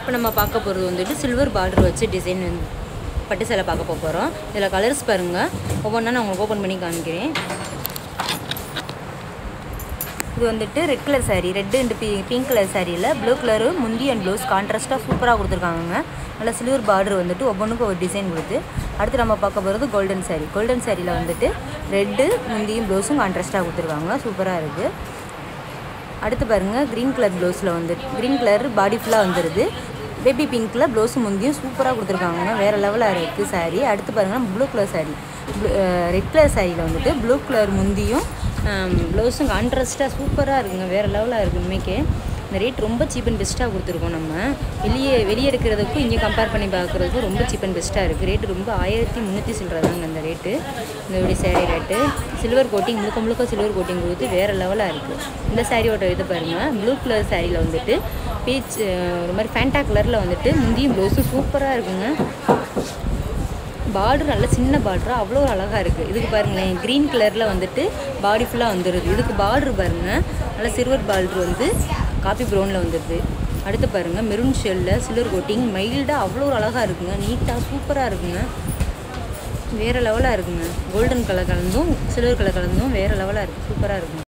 இப்போ நம்ம பார்க்க போகிறது வந்துட்டு சில்வர் பார்டர் வச்சு டிசைன் வந்து பட்டு சேலை பார்க்க போக போகிறோம் இதில் கலர்ஸ் பாருங்கள் ஒவ்வொன்றா நான் உங்களுக்கு ஓப்பன் பண்ணி காமிக்கிறேன் இது வந்துட்டு red colour saree red and பி பிங்க் கலர் சாரியில் ப்ளூ கலரு முந்தி அண்ட் ப்ளவுஸ் கான்ட்ராஸ்ட்டாக சூப்பராக கொடுத்துருக்காங்க நல்லா சில்வர் பார்டர் வந்துட்டு ஒவ்வொன்றுக்கும் ஒரு டிசைன் கொடுத்து அடுத்து நம்ம பார்க்க போகிறது கோல்டன் saree கோல்டன் சாரியில் வந்துட்டு ரெட்டு முந்தியும் ப்ளவுஸும் கான்ட்ராஸ்ட்டாக கொடுத்துருக்காங்க சூப்பராக இருக்குது அடுத்து பாருங்கள் க்ரீன் கலர் ப்ளவுஸில் வந்து க்ரீன் கலர் பாடி ஃபுல்லாக வந்துடுது பேபி பிங்க்கில் ப்ளவுஸும் முந்தியும் சூப்பராக கொடுத்துருக்காங்க வேறு லெவலாக இருக்குது saree அடுத்து பாருங்கள் blue colour saree red colour சாரியில் வந்துட்டு ப்ளூ கலர் முந்தியும் ப்ளவுஸும் கான்ட்ராஸ்ட்டாக சூப்பராக இருக்குங்க வேறு லெவலாக இருக்குது உண்மைக்கே இந்த ரேட் ரொம்ப சீப் அண்ட் பெஸ்ட்டாக கொடுத்துருக்கோம் நம்ம வெளியே வெளியே எடுக்கிறதுக்கும் இங்கே கம்பேர் பண்ணி பார்க்குறதுக்கும் ரொம்ப சீப் அண்ட் பெஸ்ட்டாக இருக்குது ரேட்டு ரொம்ப ஆயிரத்தி முந்நூற்றி சில்லறதாங்க அந்த ரேட்டு இந்த இப்படி சேரீ ரேட்டு சில்வர் கோட்டிங் முழுக்க முழுக்க சில்வர் கோட்டிங் கொடுத்து வேறு லெவலாக இருக்குது இந்த சாரியோட இது பாருங்கள் ப்ளூ கலர் சாரியில் வந்துட்டு பீச் ஒரு மாதிரி ஃபேண்டா கலரில் வந்துட்டு முந்தியும் ப்ளவுஸும் சூப்பராக இருக்குங்க பார்டர் நல்ல சின்ன பார்டராக அவ்வளோ அழகாக இருக்குது இதுக்கு பாருங்களேன் க்ரீன் கலரில் வந்துட்டு பாடி ஃபுல்லாக வந்துடுது இதுக்கு பார்டர் பாருங்கள் நல்ல சில்வர் பார்டர் வந்து காப்பி ப்ரௌனில் வந்துடுது அடுத்து பாருங்கள் மெரூன் ஷெல்லில் சில்வர் கோட்டிங் மைல்டாக அவ்வளோ ஒரு அழகாக இருக்குங்க நீட்டாக சூப்பராக இருக்குங்க வேறு லெவலாக இருக்குங்க கோல்டன் கலர் கலந்தும் சில்வர் கலர் கலந்தும் வேறு லெவலாக இருக்குது சூப்பராக இருக்குங்க